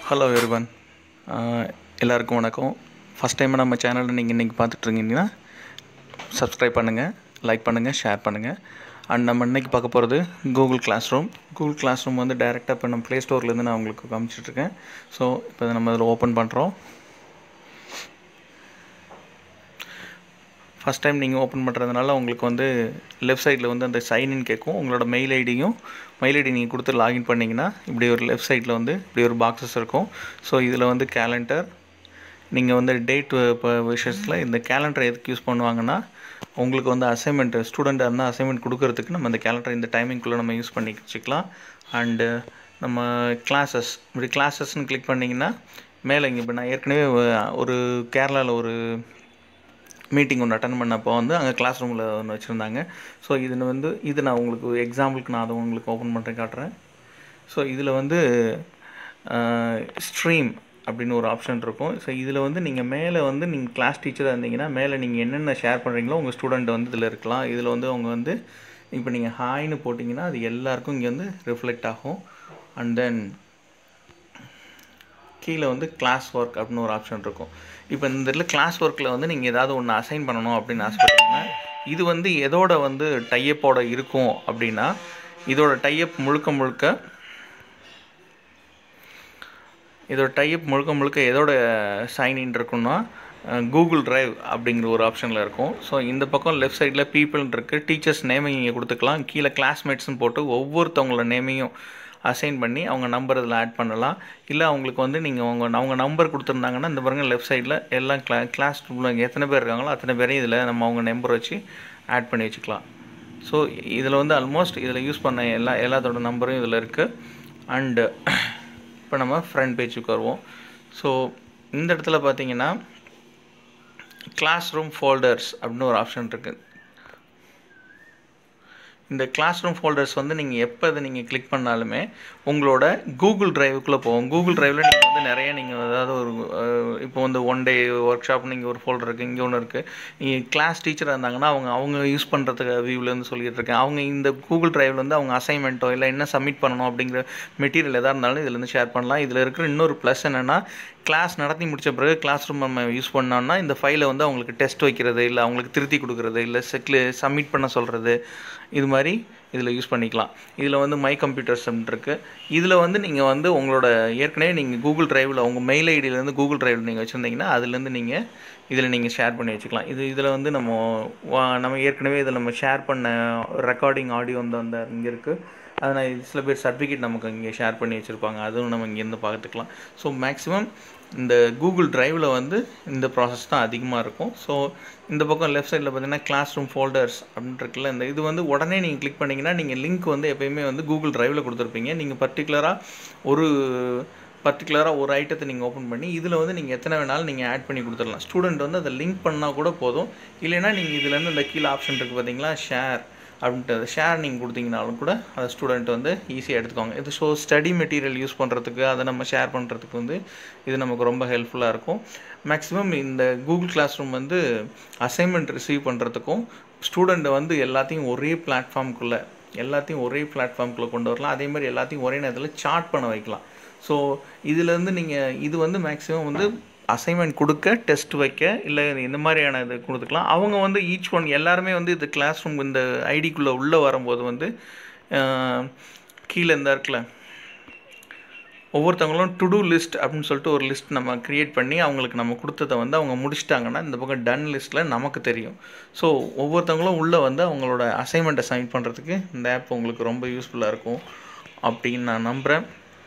hello everyone எல்லாருக்கும் வணக்கம் first time நம்ம சேனலில் நீங்கள் இன்றைக்கி பார்த்துட்ருக்கீங்கன்னா சப்ஸ்கிரைப் பண்ணுங்கள் லைக் பண்ணுங்கள் ஷேர் பண்ணுங்கள் அண்ட் நம்ம இன்றைக்கி பார்க்க போகிறது Google classroom Google classroom வந்து டேரெக்டாக இப்போ நம்ம ப்ளே ஸ்டோர்லேருந்து நான் உங்களுக்கு காமிச்சிட்ருக்கேன் ஸோ இப்போ இதை நம்ம இதில் ஓப்பன் பண்ணுறோம் ஃபஸ்ட் டைம் நீங்கள் ஓப்பன் பண்ணுறதுனால உங்களுக்கு வந்து லெஃப்ட் சைடில் வந்து அந்த சைன்இன் கேட்கும் உங்களோட மெயில் ஐடியும் மெயில் ஐடி நீங்கள் கொடுத்து லாகின் பண்ணிங்கன்னா இப்படி ஒரு லெஃப்ட் சைடில் வந்து இப்படி ஒரு பாக்ஸஸ் இருக்கும் ஸோ இதில் வந்து கேலண்டர் நீங்கள் வந்து டேட் இப்போ விஷயத்தில் இந்த கேலண்டர் எதுக்கு யூஸ் பண்ணுவாங்கன்னா உங்களுக்கு வந்து அசைன்மெண்ட் ஸ்டூடெண்ட்டாக இருந்தால் அசைன்மெண்ட் கொடுக்கறதுக்கு நம்ம இந்த கேலண்டர் இந்த டைமிங்குள்ளே நம்ம யூஸ் பண்ணி வச்சுக்கலாம் அண்டு நம்ம கிளாஸஸ் இப்படி கிளாஸஸ்ன்னு கிளிக் பண்ணிங்கன்னா மேலே இங்கே இப்போ நான் ஏற்கனவே ஒரு கேரளாவில் ஒரு மீட்டிங் ஒன்று அட்டன் பண்ணப்போ வந்து அங்கே கிளாஸ் ரூமில் ஒன்று வச்சுருந்தாங்க ஸோ இது வந்து இது நான் உங்களுக்கு எக்ஸாம்பிளுக்கு நான் அதை உங்களுக்கு ஓப்பன் பண்ணுறேன் காட்டுறேன் ஸோ இதில் வந்து ஸ்ட்ரீம் அப்படின்னு ஒரு ஆப்ஷன் இருக்கும் ஸோ இதில் வந்து நீங்கள் மேலே வந்து நீங்கள் கிளாஸ் டீச்சராக இருந்தீங்கன்னா மேலே நீங்கள் என்னென்ன ஷேர் பண்ணுறீங்களோ உங்கள் ஸ்டூடெண்ட் வந்து இதில் இருக்கலாம் இதில் வந்து அவங்க வந்து இப்போ நீங்கள் ஹாய்னு போட்டிங்கன்னா அது எல்லாருக்கும் இங்கே வந்து ரிஃப்ளெக்ட் ஆகும் அண்ட் தென் கீழே வந்து கிளாஸ் ஒர்க் அப்படின்னு ஒரு ஆப்ஷன் இருக்கும் இப்போ இந்த இதில் கிளாஸ் ஒர்க்கில் வந்து நீங்கள் ஏதாவது ஒன்று அசைன் பண்ணணும் அப்படின்னு ஆசைப்பட்டீங்கன்னா இது வந்து எதோட வந்து டையப்போட இருக்கும் அப்படின்னா இதோட டையப் முழுக்க முழுக்க இதோட டைப் முழுக்க முழுக்க எதோட சைன்இன் இருக்குன்னா கூகுள் ட்ரைவ் அப்படிங்கிற ஒரு ஆப்ஷனில் இருக்கும் ஸோ இந்த பக்கம் லெஃப்ட் சைடில் பீப்புள் இருக்குது டீச்சர்ஸ் நேமையும் இங்கே கொடுத்துக்கலாம் கீழே கிளாஸ்மேட்ஸ்னு போட்டு ஒவ்வொருத்தவங்களோட நேமையும் அசைன் பண்ணி அவங்க நம்பர் இதில் ஆட் பண்ணலாம் இல்லை அவங்களுக்கு வந்து நீங்கள் அவங்க அவங்க நம்பர் கொடுத்துருந்தாங்கன்னா இந்த பாருங்கள் லெஃப்ட் சைடில் எல்லாம் கிளா கிளாஸ் எத்தனை பேர் இருக்காங்களோ அத்தனை பேரையும் இதில் நம்ம அவங்க நம்பர் வச்சு ஆட் பண்ணி வச்சுக்கலாம் ஸோ இதில் வந்து ஆல்மோஸ்ட் இதில் யூஸ் பண்ண எல்லா எல்லாத்தோட நம்பரும் இதில் இருக்குது அண்டு இப்போ நம்ம ஃப்ரண்ட் பேஜுக்கு வருவோம் ஸோ இந்த இடத்துல பார்த்தீங்கன்னா கிளாஸ் ரூம் ஃபோல்டர்ஸ் அப்படின்னு ஒரு ஆப்ஷன் இருக்குது இந்த கிளாஸ் ரூம் ஃபோல்டர்ஸ் வந்து நீங்கள் எப்போ அதை நீங்கள் கிளிக் பண்ணாலுமே உங்களோட கூகுள் ட்ரைவுக்குள்ளே போகும் கூகுள் ட்ரைவில் நீங்கள் வந்து நிறைய நீங்கள் அதாவது ஒரு இப்போ வந்து ஒன் டே ஒர்க் ஷாப்னு இங்கே ஒரு ஃபோல்டர் இருக்குது இங்கே ஒன்று இருக்குது நீங்கள் கிளாஸ் டீச்சராக இருந்தாங்கன்னா அவங்க அவங்க யூஸ் பண்ணுறதுக்கு வியூவிலேருந்து சொல்லிட்டு இருக்கேன் அவங்க இந்த கூகுள் ட்ரைவில் வந்து அவங்க அசைன்மெண்ட்டோ இல்லை என்ன சப்மிட் பண்ணணும் அப்படிங்கிற மெட்டீரியல் எதாக இருந்தாலும் இதுலேருந்து ஷேர் பண்ணலாம் இதில் இருக்கிற இன்னொரு ப்ளஸ் என்னென்னா கிளாஸ் நடத்தி முடித்த பிறகு கிளாஸ் ரூம் நம்ம யூஸ் பண்ணோம்னா இந்த ஃபைலை வந்து அவங்களுக்கு டெஸ்ட் வைக்கிறது இல்லை அவங்களுக்கு திருத்தி கொடுக்குறது இல்லை செக்லி சப்மிட் பண்ண சொல்கிறது இது மாதிரி இதில் யூஸ் பண்ணிக்கலாம் இதில் வந்து மை கம்ப்யூட்டர்ஸ் இருக்குது இதில் வந்து நீங்கள் வந்து உங்களோட ஏற்கனவே நீங்கள் கூகுள் ட்ரைவில் உங்கள் மெயில் ஐடியிலேருந்து கூகுள் ட்ரைவில் நீங்கள் வச்சுருந்தீங்கன்னா அதுலேருந்து நீங்கள் இதில் நீங்கள் ஷேர் பண்ணி வச்சுக்கலாம் இது இதில் வந்து நம்ம நம்ம ஏற்கனவே இதில் நம்ம ஷேர் பண்ண ரெக்கார்டிங் ஆடியோ வந்து அந்த இங்கே இருக்குது அதனால் சில பேர் சர்டிஃபிகேட் நமக்கு இங்கே ஷேர் பண்ணி வச்சுருப்பாங்க அதுவும் நம்ம இங்கேருந்து பார்த்துக்கலாம் ஸோ மேக்ஸிமம் இந்த கூகுள் ட்ரைவில் வந்து இந்த ப்ராசஸ் தான் அதிகமாக இருக்கும் ஸோ இந்த பக்கம் லெஃப்ட் சைடில் பார்த்தீங்கன்னா கிளாஸ் ரூம் ஃபோல்டர்ஸ் அப்படின்ட்டு இருக்குல்ல இந்த இது வந்து உடனே நீங்கள் கிளிக் பண்ணிங்கன்னா நீங்கள் லிங்க் வந்து எப்போயுமே வந்து கூகுள் ட்ரைவில் கொடுத்துருப்பீங்க நீங்கள் பர்டிகுலராக ஒரு பர்டிகுலராக ஒரு ஐட்டத்தை நீங்கள் ஓப்பன் பண்ணி இதில் வந்து நீங்கள் எத்தனை வேணாலும் நீங்கள் ஆட் பண்ணி கொடுத்துடலாம் ஸ்டூடெண்ட் வந்து அதை லிங்க் பண்ணால் கூட போதும் இல்லைனா நீங்கள் இதுலேருந்து இந்த கீழே ஆப்ஷன் இருக்குது பார்த்தீங்களா ஷேர் அப்படின்ட்டு ஷேர் நீங்கள் கொடுத்தீங்கனாலும் கூட அதை ஸ்டூடெண்ட் வந்து ஈஸியாக எடுத்துக்கோங்க இது ஸோ ஸ்டடி மெட்டீரியல் யூஸ் பண்ணுறதுக்கு அதை நம்ம ஷேர் பண்ணுறதுக்கு வந்து இது நமக்கு ரொம்ப ஹெல்ப்ஃபுல்லாக இருக்கும் மேக்ஸிமம் இந்த கூகுள் கிளாஸ் ரூம் வந்து அசைன்மெண்ட் ரிசீவ் பண்ணுறதுக்கும் ஸ்டூடெண்ட்டை வந்து எல்லாத்தையும் ஒரே பிளாட்ஃபார்முக்குள்ளே எல்லாத்தையும் ஒரே பிளாட்ஃபார்முக்குள்ளே கொண்டு வரலாம் அதே மாதிரி எல்லாத்தையும் ஒரே நேரத்தில் சார்ட் பண்ண வைக்கலாம் ஸோ இதுலேருந்து நீங்கள் இது வந்து மேக்ஸிமம் வந்து அசைன்மெண்ட் கொடுக்க டெஸ்ட் வைக்க இல்லை இந்த மாதிரியான இது கொடுத்துக்கலாம் அவங்க வந்து ஈச் ஒன் எல்லாருமே வந்து இது கிளாஸ் ரூம் இந்த ஐடிக்குள்ளே உள்ளே வரும்போது வந்து கீழே இந்த இருக்குல்ல ஒவ்வொருத்தவங்களும் டு டூ லிஸ்ட் அப்படின்னு சொல்லிட்டு ஒரு லிஸ்ட் நம்ம க்ரியேட் பண்ணி அவங்களுக்கு நம்ம கொடுத்ததை வந்து அவங்க முடிச்சிட்டாங்கன்னா இந்த பக்கம் டன் லிஸ்ட்டில் நமக்கு தெரியும் ஸோ ஒவ்வொருத்தவங்களும் உள்ளே வந்து அவங்களோட அசைன்மெண்ட்டை சப்மிட் பண்ணுறதுக்கு இந்த ஆப் உங்களுக்கு ரொம்ப யூஸ்ஃபுல்லாக இருக்கும் அப்படின்னு நான் நம்புகிறேன்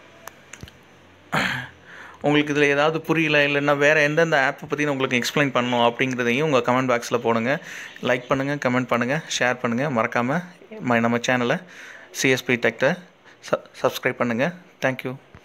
உங்களுக்கு இதில் ஏதாவது புரியல இல்லைன்னா வேறு எந்தெந்த ஆப்பை பற்றி உங்களுக்கு எக்ஸ்பிளைன் பண்ணணும் அப்படிங்கிறதையும் உங்கள் கமெண்ட் பாக்ஸில் போடுங்க லைக் பண்ணுங்கள் கமெண்ட் பண்ணுங்கள் ஷேர் பண்ணுங்கள் மறக்காமல் நம்ம சேனலை சிஎஸ்பி டெக்டை ச சப்ஸ்கிரைப் பண்ணுங்கள் தேங்க்யூ